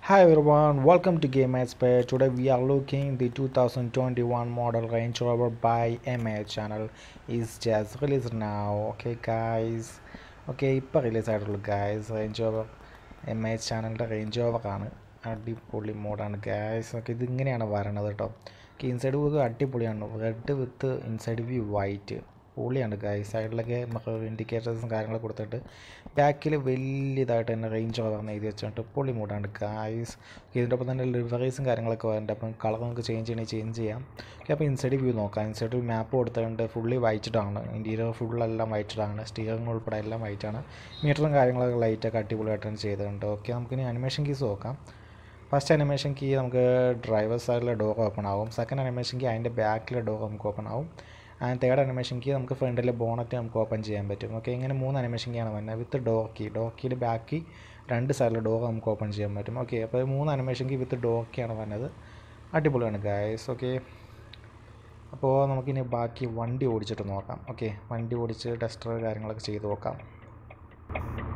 Hi everyone, welcome to Game Expert. Today we are looking the 2021 model Range Rover by MA channel is just released now. Okay guys, okay ഇപ്പോൾ release ആയിട്ടുള്ളൂ guys range over M H ചാനലിൻ്റെ range ഓവറാണ് അടിപൊളി മോഡാണ് guys okay ഇതിങ്ങനെയാണ് വരണത് കേട്ടോ inside view അടിപൊളിയാണ് red with inside view white പൊളിയാണ് ഗായ്സ് സൈഡിലൊക്കെ നമുക്ക് ഇൻഡിക്കേറ്റേഴ്സും കാര്യങ്ങളൊക്കെ കൊടുത്തിട്ട് ബാക്കിൽ വലിയതായിട്ട് തന്നെ റേഞ്ച് ഓവറിന് എഴുതി വെച്ചിട്ട് പൊളി മൂടാണ് ഗായ്സ് ഇതിൻ്റെ ഒപ്പം തന്നെ ലിവറീസും കാര്യങ്ങളൊക്കെ വരുന്നുണ്ട് അപ്പം കളർ നമുക്ക് ചേഞ്ച് ചെയ്യണമെങ്കിൽ ചേഞ്ച് ചെയ്യാം ഓക്കെ അപ്പോൾ ഇൻസൈഡ് വ്യൂ നോക്കാം ഇൻസൈഡ് മാപ്പ് കൊടുത്തിട്ടുണ്ട് ഫുള്ളി വൈറ്റഡാണ് ഇൻറ്റീരിയർ ഫുള്ളെല്ലാം വൈറ്റഡാണ് സ്റ്റിയറിംഗ് ഉൾപ്പെടെ എല്ലാം വൈറ്റാണ് മീറ്ററും കാര്യങ്ങളൊക്കെ ലൈറ്റൊക്കെ അടിപൊളിയായിട്ടാണ് ചെയ്തിട്ടുണ്ട് ഓക്കെ നമുക്കിനി അനിമേഷൻ കീസ് നോക്കാം ഫസ്റ്റ് അനിമേഷൻ കീ നമുക്ക് ഡ്രൈവർ സൈഡിലെ ഡോർ ഓപ്പൺ ആവും സെക്കൻഡ് അനിമേഷൻ കീ അതിൻ്റെ ബാക്കിലെ ഡോർ നമുക്ക് ഓപ്പൺ ആവും ആൻഡ് തേർഡ് അനിമേഷൻ കീ നമുക്ക് ഫ്രണ്ടിലെ ബോണറ്റ് നമുക്ക് ഓപ്പൺ ചെയ്യാൻ പറ്റും ഓക്കെ ഇങ്ങനെ മൂന്ന് അനിമേഷൻ കീയാണ് വരുന്നത് വിത്ത് ഡോർ കീ ഡോർ കീയിൽ ബാക്കി രണ്ട് സൈഡിലെ ഡോർ നമുക്ക് ഓപ്പൺ ചെയ്യാൻ പറ്റും ഓക്കെ അപ്പോൾ മൂന്ന് അനിമേഷൻ കീ വിത്ത് ഡോർ കീയാണ് വരുന്നത് അടിപൊളിയാണ് ഗായസ് ഓക്കെ അപ്പോൾ നമുക്കിനി ബാക്കി വണ്ടി ഓടിച്ചിട്ട് നോക്കാം ഓക്കെ വണ്ടി ഓടിച്ച് ടെസ്റ്റർ കാര്യങ്ങളൊക്കെ ചെയ്ത് നോക്കാം